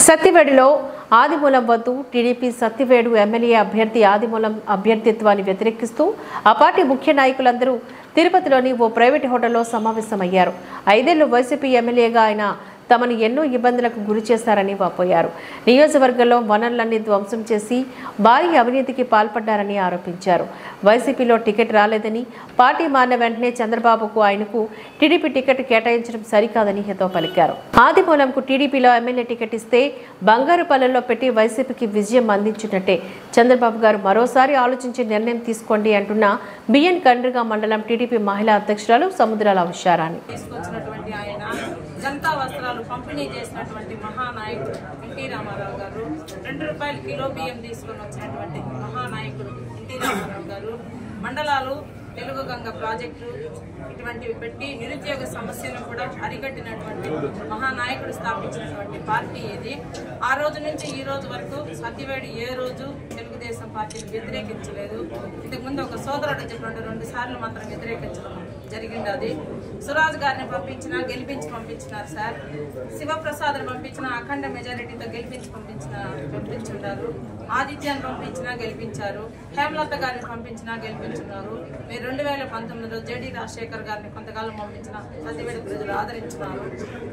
సత్తివేడులో ఆదిమూలం వద్దు TDP Sattivedu MLA అభ్యర్థి ఆదిమూలం అభ్యర్థిత్వాన్ని వ్యతిరేకిస్తూ ఆ పార్టీ ముఖ్య నాయకులందరూ తిరుపతిలోని ఓ ప్రైవేట్ హోటల్లో సమావేశమయ్యారు ఐదేళ్లు వైసీపీ ఎమ్మెల్యేగా ఆయన తమను ఎన్నో ఇబ్బందులకు గురి చేశారని వాపోయారు నియోజకవర్గంలో వనరులన్నీ ధ్వంసం చేసి భారీ అవినీతికి పాల్పడ్డారని ఆరోపించారు వైసీపీలో టికెట్ రాలేదని పార్టీ మారిన వెంటనే చంద్రబాబుకు ఆయనకు టీడీపీ టికెట్ కేటాయించడం సరికాదని హితో పలికారు ఆదిమూలంకు టీడీపీలో ఎమ్మెల్యే టికెట్ ఇస్తే బంగారు పల్లెల్లో పెట్టి వైసీపీకి విజయం అందించినట్టే చంద్రబాబు గారు మరోసారి ఆలోచించి నిర్ణయం తీసుకోండి అంటున్న బిఎన్ కండ్రిగా మండలం టీడీపీ మహిళా అధ్యక్షురాలు సముద్రాల ఉషారాణి తీసుకొచ్చినటువంటి ఆయన జనతా వస్త్రాలు పంపిణీ చేసినటువంటి మహానాయకుడు ఎన్టీ రామారావు గారు రెండు రూపాయల కిలో బియ్యం తీసుకొని వచ్చినటువంటి మహానాయకుడు ఎన్టీ రామారావు గారు మండలాలు తెలుగు గంగ ప్రాజెక్టు ఇటువంటివి పెట్టి నిరుద్యోగ సమస్యను కూడా అరికట్టినటువంటి మహానాయకుడు స్థాపించినటువంటి పార్టీ ఇది ఆ రోజు నుంచి ఈ రోజు వరకు సత్యవేడి ఏ రోజు తెలుగుదేశం పార్టీని వ్యతిరేకించలేదు ఇంతకుముందు ఒక సోదరుడు చెప్పినట్టు రెండు సార్లు మాత్రం వ్యతిరేకించడం జరిగింది అది సురాజ్ గారిని పంపించినా గెలిపించి పంపించినారు సార్ శివప్రసాద్ని పంపించిన అఖండ మెజారిటీతో గెలిపించి పంపించిన పంపించుంటారు ఆదిత్యాన్ని పంపించినా గెలిపించారు హేమలత గారిని పంపించినా గెలిపించున్నారు మీరు రెండు వేల పంతొమ్మిదిలో జేడి రాజశేఖర్ గారిని కొంతకాలం పంపించిన సత్యవేడి ప్రజలు ఆదరించినారు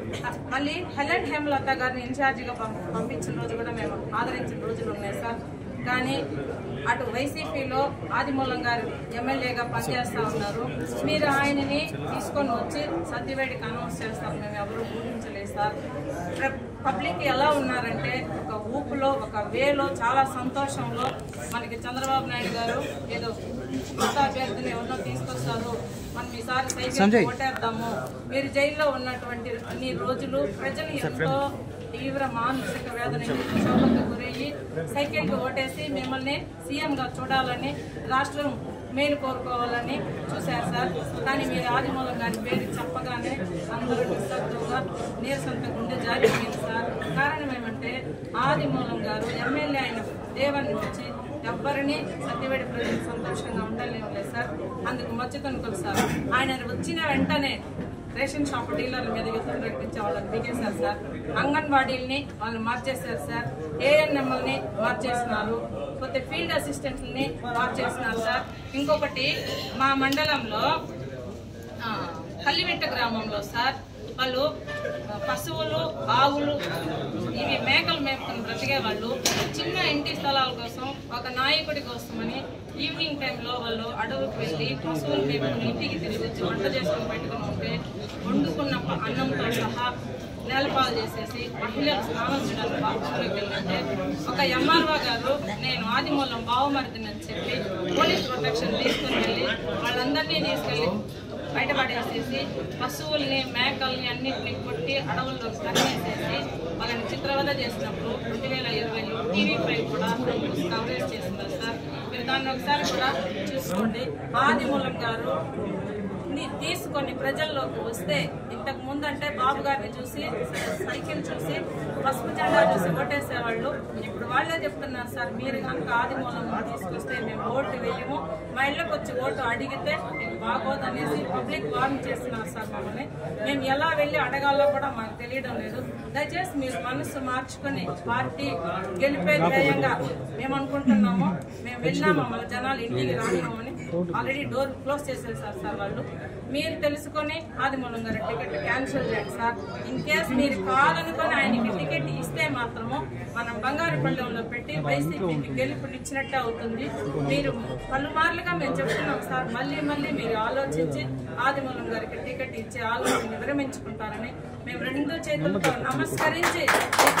మళ్ళీ హెలెన్ హేమలత గారిని ఇన్ఛార్జిగా పం- పంపించిన రోజు కూడా మేము ఆదరించిన రోజులు ఉన్నాయి సార్ కానీ అటు వైసీపీలో ఆదిమూలం గారు ఎమ్మెల్యేగా పనిచేస్తా ఉన్నారు మీరు ఆయనని తీసుకొని వచ్చి సత్యవేడికి అనౌన్స్ చేస్తారు మేము ఎవరు ఊహించలేదు సార్ ప్ర- పబ్లిక్ ఎలా ఉన్నారంటే ఒక ఊపులో ఒక వేలో చాలా సంతోషంలో మనకి చంద్రబాబు నాయుడు గారు ఏదో కొత్త అభ్యర్థిని ఎవరినో తీసుకొస్తారు మనం ఈసారి సైకిల్ ఓటేద్దాము మీరు జైల్లో ఉన్నటువంటి అన్ని రోజులు ప్రజలు ఎంతో తీవ్ర మానసిక వేదన క్షోభకు గురయ్యి సైకిల్కి ఓటేసి మిమ్మల్ని సీఎంగా చూడాలని రాష్ట్రం మేలు కోరుకోవాలని చూశారు సార్ కానీ మీరు ఆదిమూలం గారి పేరు చెప్పగానే అందరూ నిశ్శబ్దంగా నీరసంత గుండె జారిపోయింది సార్ కారణం ఏమంటే ఆదిమూలం గారు ఎమ్మెల్యే అయిన దేవన్ నుంచి ఎవ్వరిని సత్యవేడి ప్రజలు సంతోషంగా ఉండలేవులే సార్ అందుకు మచ్చుకొనుకోరు సార్ ఆయన వచ్చిన వెంటనే రేషన్ షాప్ డీలర్ల మీద యుద్ధం ప్రకటించే వాళ్ళని దిగేశారు సార్ అంగన్వాడీల్ని వాళ్ళని మార్చేశారు సార్ ఏఎన్ఎంఎల్ని మార్చేసినారు కొత్త ఫీల్డ్ అసిస్టెంట్లని మార్చేసినారు సార్ ఇంకొకటి మా మండలంలో ఆ, కల్లివెట్ట గ్రామంలో సార్ వాళ్ళు ఆ, పశువులు ఆవులు ఇవి మేకలు మేపుకొని బ్రతికే వాళ్ళు చిన్న ఇంటి స్థలాల కోసం ఒక నాయకుడి కోసమని ఈవినింగ్ టైంలో వాళ్ళు అడవులకు వెళ్ళి పశువులు మేపుకొని ఇంటికి తిరిగి వచ్చి వంట చేసుకొని పెట్టుకుని ఉంటే వండుకున్న ప- అన్నంతో సహా నేలపాలు చేసేసి మహిళలు స్నానం చేయడానికి బాత్రూంలోకి వెళ్ళింటే ఒక ఎంఆర్ఓ గారు నేను ఆదిమూలం బావమరిదిని అని చెప్పి పోలీస్ ప్రొటెక్షన్ తీసుకుని వెళ్ళి వాళ్ళందరినీ తీసుకెళ్ళి బయటపడేసేసి పశువుల్ని మేకల్ని అన్నింటిని కొట్టి అడవుల్లో తరిమేసేసి వాళ్ళని చిత్రవద చేసినప్పుడు రెండు వేల ఇరవైలో టీవీ ఫైవ్ కూడా న్యూస్ కవరేజ్ చేస్తున్నారు సార్ మీరు దాన్ని ఒకసారి కూడా చూసుకోండి ఆదిమూలం గారు ని తీసుకొని ప్రజల్లోకి వస్తే ఇంతకు ముందు అంటే బాబు గారిని చూసి సైకిల్ చూసి పసుపు జెండా చూసి ఓటేసేవాళ్ళు ఇప్పుడు వాళ్ళే చెప్తున్నారు సార్ మీరు కనుక ఆదిమూలం తీసుకొస్తే మేము ఓటు వేయము మా ఇళ్ళకి వచ్చి ఓటు అడిగితే మీకు బాగోదు అనేసి పబ్లిక్ వార్న్ చేస్తున్నారు సార్ మమ్మల్ని మేము ఎలా వెళ్ళి అడగాలో కూడా మాకు తెలియడం లేదు దయచేసి మీరు మనసు మార్చుకొని పార్టీ గెలిపే ధ్యేయంగా మేము అనుకుంటున్నాము మేము వెళ్ళినా మమ్మల్ని జనాలు ఇంటికి రానివ్వమని ఆల్రెడీ డోర్ క్లోజ్ చేసేసారు సార్ వాళ్ళు మీరు తెలుసుకొని ఆదిమూలం గారి టికెట్ క్యాన్సిల్ చేయండి సార్ ఇన్ కేస్ మీరు కాదనుకొని ఆయనకి టికెట్ ఇస్తే మాత్రము మనం బంగారు పళ్ళెంలో పెట్టి వైసీపీకి గెలుపునిచ్చినట్టే అవుతుంది మీరు పలుమార్లుగా మేము చెప్తున్నాం సార్ మళ్ళీ మళ్ళీ మీరు ఆలోచించి ఆదిమూలం గారికి టికెట్ ఇచ్చే ఆలోచన విరమించుకుంటారని మేము రెండు చేతులతో నమస్కరించి